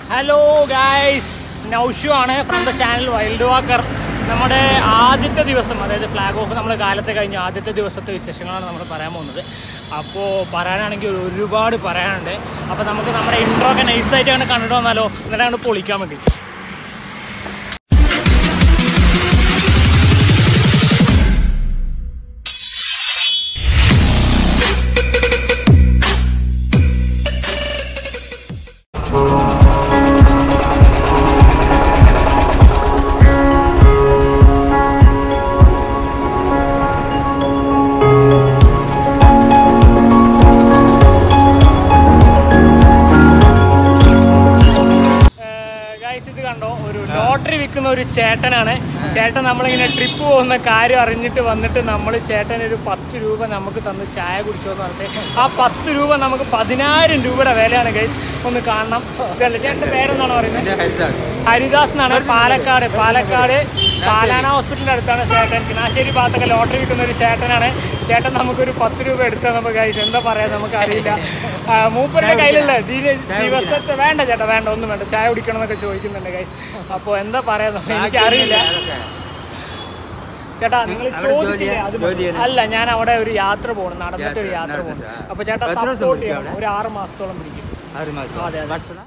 Hello guys Naushu ആണ് from the channel wild walker നമ്മുടെ ആദ്യത്തെ ദിവസം അതായത് ഫ്ലാഗ് ഓഫ് നമ്മൾ കാലത്തെ കഴിഞ്ഞു ആദ്യത്തെ ദിവസത്തെ വിശേഷങ്ങളാണ് നമ്മൾ പറയാൻ പോകുന്നത് അപ്പോൾ പറയാനാണെങ്കിൽ ഒരുപാട് പറയാനുണ്ട് അപ്പോൾ നമുക്ക് നമ്മുടെ ഇൻട്രോ ഒക്കെ നൈസായിട്ട് അങ്ങനെ കണ്ടിട്ട് വന്നാലോ എന്നിട്ട് അങ്ങോട്ട് പൊളിക്കാൻ വേണ്ടി ഗൈസ് ഇത് കണ്ടോ ഒരു ലോട്ടറി വിൽക്കുന്ന ഒരു ചേട്ടനാണ് ചേട്ടൻ നമ്മളിങ്ങനെ ട്രിപ്പ് പോകുന്ന കാര്യം അറിഞ്ഞിട്ട് വന്നിട്ട് നമ്മൾ ചേട്ടൻ ഒരു പത്ത് രൂപ നമുക്ക് തന്ന് ചായ കുടിച്ചോ എന്ന് പറഞ്ഞിട്ട് ആ പത്ത് രൂപ നമുക്ക് പതിനായിരം രൂപയുടെ വിലയാണ് ഗൈസ് ഒന്ന് കാണണം ഇതല്ലേ ചേട്ടൻ്റെ പേരെന്താണ് പറയുന്നത് ഹരിദാസ് എന്നാണ് പാലക്കാട് പാലക്കാട് പാലാന ഹോസ്പിറ്റലിന്റെ അടുത്താണ് ചേട്ടൻ കിണാശ്ശേരി ഭാഗത്തൊക്കെ ലോട്ടറി കിട്ടുന്ന ഒരു ചേട്ടനാണ് ചേട്ടൻ നമുക്കൊരു പത്ത് രൂപ എടുത്താൽ നമുക്ക് കഴിച്ചു എന്താ പറയാ നമുക്ക് അറിയില്ല ആ, മൂപ്പരുടെ കയ്യിലുള്ള ദി- ദിവസത്തെ വേണ്ട ചേട്ടാ വേണ്ട ഒന്നും വേണ്ട ചായ കുടിക്കണം എന്നൊക്കെ ചോദിക്കുന്നുണ്ട് കൈസ് അപ്പോൾ എന്താ പറയാ എനിക്ക് അറിയില്ല ചേട്ടാ നിങ്ങൾ ചോദിച്ചില്ലേ അത് അല്ല ഞാൻ അവിടെ ഒരു യാത്ര പോകണം നടന്നിട്ട് ഒരു യാത്ര പോകണം അപ്പൊ ചേട്ടാ സപ്പോർട്ട് ചെയ്യണം ഒരു ആറ് മാസത്തോളം പിടിക്കും അതെ അതെ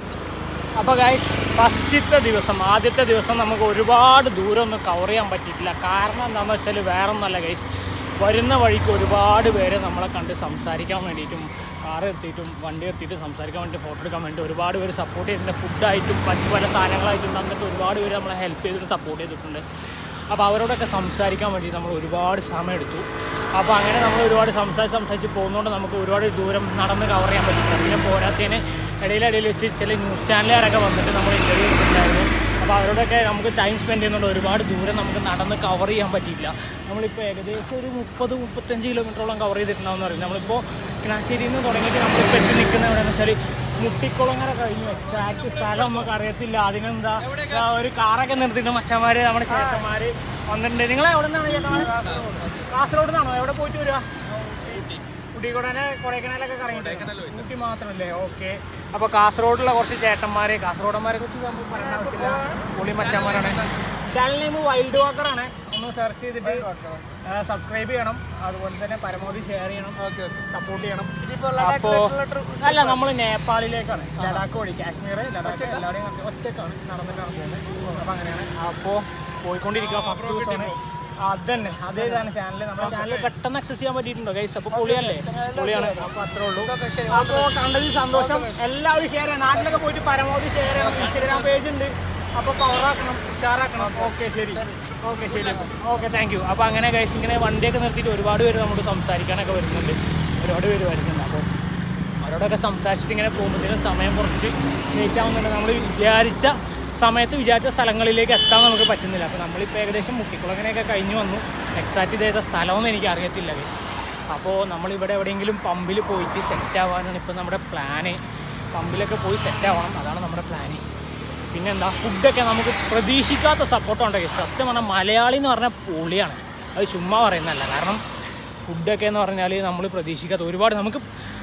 അപ്പോൾ ഗൈസ് ഫസ്റ്റത്തെ ദിവസം ആദ്യത്തെ ദിവസം നമുക്ക് ഒരുപാട് ദൂരം ഒന്നും കവർ ചെയ്യാൻ പറ്റിയിട്ടില്ല കാരണം എന്താണെന്ന് വെച്ചാൽ വേറെ ഒന്നല്ല ഗൈസ് വരുന്ന വഴിക്ക് ഒരുപാട് പേര് നമ്മളെ കണ്ട് സംസാരിക്കാൻ വേണ്ടിയിട്ടും കാർ എത്തിയിട്ടും വണ്ടി എത്തിയിട്ട് സംസാരിക്കാൻ വേണ്ടി ഫോട്ടോ എടുക്കാൻ വേണ്ടി ഒരുപാട് പേര് സപ്പോർട്ട് ചെയ്തിട്ടുണ്ട് ഫുഡായിട്ടും മറ്റു പല സാധനങ്ങളായിട്ടും തന്നിട്ട് ഒരുപാട് പേര് നമ്മളെ ഹെൽപ്പ് ചെയ്തിട്ട് സപ്പോർട്ട് ചെയ്തിട്ടുണ്ട് അപ്പോൾ അവരോടൊക്കെ സംസാരിക്കാൻ വേണ്ടി നമ്മൾ ഒരുപാട് സമയം എടുത്തു അപ്പോൾ അങ്ങനെ നമ്മൾ ഒരുപാട് സംസാരിച്ച് സംസാരിച്ച് പോകുന്നതുകൊണ്ട് നമുക്ക് ഒരുപാട് ദൂരം നടന്ന് കവർ ചെയ്യാൻ പറ്റില്ല പിന്നെ പോരാത്തതിന് ഇടയിലിടയിൽ വെച്ച് ചില ന്യൂസ് ചാനലുകാരൊക്കെ വന്നിട്ട് നമ്മൾ ഇൻ്റർവ്യൂ എടുത്തിട്ടുണ്ടായിരുന്നു അപ്പോൾ അവരോടൊക്കെ നമുക്ക് ടൈം സ്പെൻഡ് ചെയ്യുന്നുണ്ട് ഒരുപാട് ദൂരം നമുക്ക് നടന്ന് കവർ ചെയ്യാൻ പറ്റിയില്ല നമ്മളിപ്പോൾ ഏകദേശം ഒരു മുപ്പത് മുപ്പത്തഞ്ച് കിലോമീറ്ററോളം കവർ ചെയ്തിട്ടുണ്ടാവും പറയും നമ്മളിപ്പോൾ കിണാശ്ശേരിയിൽ നിന്ന് തുടങ്ങിയിട്ട് നമ്മളിപ്പോൾ എത്തി നിൽക്കുന്ന എവിടെയെന്ന് വെച്ചാൽ മുട്ടിക്കുളങ്ങര കഴിഞ്ഞു എക്സാക്ട് സ്ഥലം നമുക്ക് അറിയത്തില്ല അതിനെന്താ ആ, ഒരു കാറൊക്കെ നിർത്തിയിട്ട് മച്ചന്മാര് നമ്മുടെ ചേട്ടന്മാര് വന്നിട്ടുണ്ട് നിങ്ങൾ എവിടെ നിന്നാണ് ചേട്ടന്മാര് കാസർഗോഡ് നിന്നാണോ എവിടെ പോയിട്ട് വരിക കുട്ടിക്കോടനെ കൊടൈക്കനാലൊക്കെ കറങ്ങിയിട്ട് ഊട്ടി മാത്രമല്ലേ ഓക്കെ അപ്പോൾ കാസർഗോഡുള്ള കുറച്ച് ചേട്ടന്മാര് കാസർഗോഡന്മാരെ കുറിച്ച് നമുക്ക് പറയേണ്ട ആവശ്യമില്ല പുളി മച്ചന്മാരാണ് ചാനൽ നെയിം വൈൽഡ് വാക്കർ ആണ് ഒന്ന് സെർച്ച് ചെയ്തിട്ട് സബ്സ്ക്രൈബ് ചെയ്യണം അതുപോലെ തന്നെ പരമാവധി ഷെയർ ചെയ്യണം സപ്പോർട്ട് ചെയ്യണം അപ്പോൾ അല്ല നമ്മൾ നേപ്പാളിലേക്കാണ് ലഡാക്ക് വഴി കാശ്മീർ ലഡാക്ക് എല്ലാവരുടെയും കണ്ട് ഒറ്റക്കാണ് നടന്നിട്ടാണ് പോകുന്നത് അപ്പോൾ അങ്ങനെയാണ് അപ്പോൾ പോയിക്കൊണ്ടിരിക്കുക ഫസ്റ്റ് ദിവസമാണ് അതന്നെ അതേതാണ് ചാനൽ നമ്മുടെ ചാനൽ പെട്ടെന്ന് അക്സസ് ചെയ്യാൻ പറ്റിയിട്ടുണ്ടോ ഗൈസ് അപ്പോൾ പൊളിയല്ലേ പൊളിയാണ് അപ്പോൾ അത്രേ ഉള്ളൂ അപ്പോൾ കണ്ടതിൽ സന്തോഷം എല്ലാവരും ഷെയർ ചെയ്യണം നാട്ടിലൊക്കെ പോയിട്ട് പരമാവധി ഷെയർ ചെയ്യണം ഇൻസ്റ്റഗ്രാം പേജ് ഉണ്ട് അപ്പോൾ പവറാക്കണം ഉഷാറാക്കണം ഓക്കെ ശരി ഓക്കെ ശരി ഓക്കെ താങ്ക് യു അപ്പോൾ അങ്ങനെ ഗൈസ് ഇങ്ങനെ വണ്ടിയൊക്കെ നിർത്തിയിട്ട് ഒരുപാട് പേര് നമ്മോട് സംസാരിക്കാനൊക്കെ വരുന്നുണ്ട് ഒരുപാട് പേര് വരുന്നുണ്ട് അപ്പോൾ അവരോടൊക്കെ സംസാരിച്ചിട്ട് ഇങ്ങനെ പോകുമ്പോഴത്തേനും സമയം കുറച്ച് ലേറ്റ് ആവുന്നുണ്ട് നമ്മൾ വിചാരിച്ച സമയത്ത് വിചാരിച്ച സ്ഥലങ്ങളിലേക്ക് എത്താൻ നമുക്ക് പറ്റുന്നില്ല അപ്പോൾ നമ്മളിപ്പോൾ ഏകദേശം മുട്ടിക്കുളങ്ങനെയൊക്കെ കഴിഞ്ഞ് വന്നു എക്സാക്റ്റ് ചെയ്ത സ്ഥലമൊന്നും എനിക്ക് അറിയത്തില്ല ഗൈസ് അപ്പോൾ നമ്മളിവിടെ എവിടെയെങ്കിലും പമ്പിൽ പോയിട്ട് സെറ്റ് ആവാനാണ് ഇപ്പോൾ നമ്മുടെ പ്ലാന് പമ്പിലൊക്കെ പോയി സെറ്റ് ആവണം അതാണ് നമ്മുടെ പ്ലാന് പിന്നെന്താ ഫുഡൊക്കെ നമുക്ക് പ്രതീക്ഷിക്കാത്ത സപ്പോർട്ടുണ്ട് ഗൈസ് സത്യം പറഞ്ഞാൽ മലയാളി എന്ന് പറഞ്ഞാൽ പൊളിയാണ് അത് ചുമ്മാ പറയുന്നതല്ല കാരണം ഫുഡൊക്കെ എന്ന് പറഞ്ഞാൽ നമ്മൾ പ്രതീക്ഷിക്കാത്ത ഒരുപാട് നമുക്ക്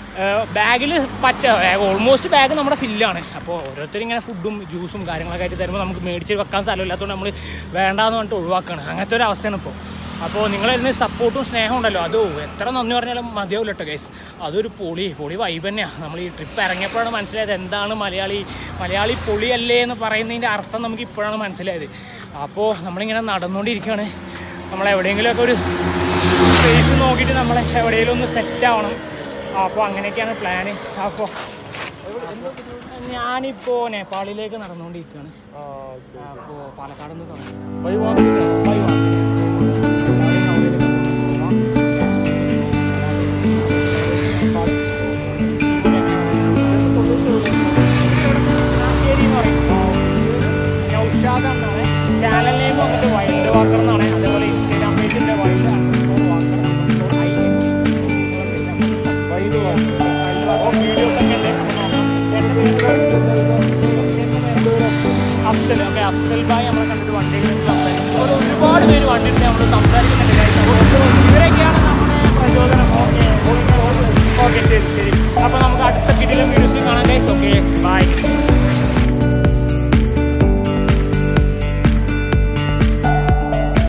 ബാഗിൽ പറ്റ ഓൾമോസ്റ്റ് ബാഗ് നമ്മുടെ ഫില്ലാണ് അപ്പോൾ ഓരോരുത്തരും ഇങ്ങനെ ഫുഡും ജ്യൂസും കാര്യങ്ങളൊക്കെ ആയിട്ട് തരുമ്പോൾ നമുക്ക് മേടിച്ച് വെക്കാൻ സ്ഥലമില്ലാത്തതുകൊണ്ട് നമ്മൾ വേണ്ടാന്ന് പറഞ്ഞിട്ട് ഒഴിവാക്കുകയാണ് അങ്ങനത്തെ ഒരു അവസ്ഥയാണ് ഇപ്പോൾ അപ്പോൾ നിങ്ങളതിന് സപ്പോർട്ടും സ്നേഹം ഉണ്ടല്ലോ അതോ എത്ര നന്ദി പറഞ്ഞാലും മതിയാവില്ല കേട്ടോ ഗൈസ് അതൊരു പൊളി പൊളി വൈബ് തന്നെയാണ് നമ്മൾ ഈ ട്രിപ്പ് ഇറങ്ങിയപ്പോഴാണ് മനസ്സിലായത് എന്താണ് മലയാളി മലയാളി പൊളിയല്ലേ എന്ന് പറയുന്നതിൻ്റെ അർത്ഥം നമുക്ക് ഇപ്പോഴാണ് മനസ്സിലായത് അപ്പോൾ നമ്മളിങ്ങനെ നടന്നുകൊണ്ടിരിക്കുകയാണ് നമ്മൾ എവിടെയെങ്കിലുമൊക്കെ ഒരു സ്പേസ് നോക്കിയിട്ട് നമ്മൾ എവിടെയെങ്കിലും ഒന്ന് സെറ്റ് ആവണം അപ്പോൾ അങ്ങനെയൊക്കെയാണ് പ്ലാന് അപ്പോൾ ഞാനിപ്പോൾ നേപ്പാളിലേക്ക് നടന്നുകൊണ്ടിരിക്കുകയാണ് അപ്പോൾ പാലക്കാട് നിന്ന് തുടങ്ങി by walk by channel name വന്നിട്ട് വൈൽഡ് വാക്കർ എന്നാണ് അതേപോലെ ഇൻസ്റ്റാഗ്രാം പേജിൻ്റെ wild underscore walker underscore I N wild walker videos ഒക്കെ ഉണ്ട് അപ്പോൾ നോക്കാം എൻ്റെ പേര് അഫ്സൽ ഓക്കെ അഫ്സൽ ഭായ് നമ്മളെ കണ്ടിട്ട് വണ്ടിയിൽ നിന്ന് സംസാരിക്കും ഒരു- ഒരുപാട് പേര് വണ്ടിയിൽ നമ്മൾ സംസാരിക്കുന്നുണ്ട് guys. അപ്പോൾ ഇവരൊക്കെയാണ് നമ്മുടെ പ്രചോദനം ഓക്കെ ഓക്കെ ശരി ശരി അപ്പോൾ നമുക്ക് അടുത്ത കിടിലും വീഡിയോസിൽ കാണാം ഗൈസ് ഓക്കെ ബൈ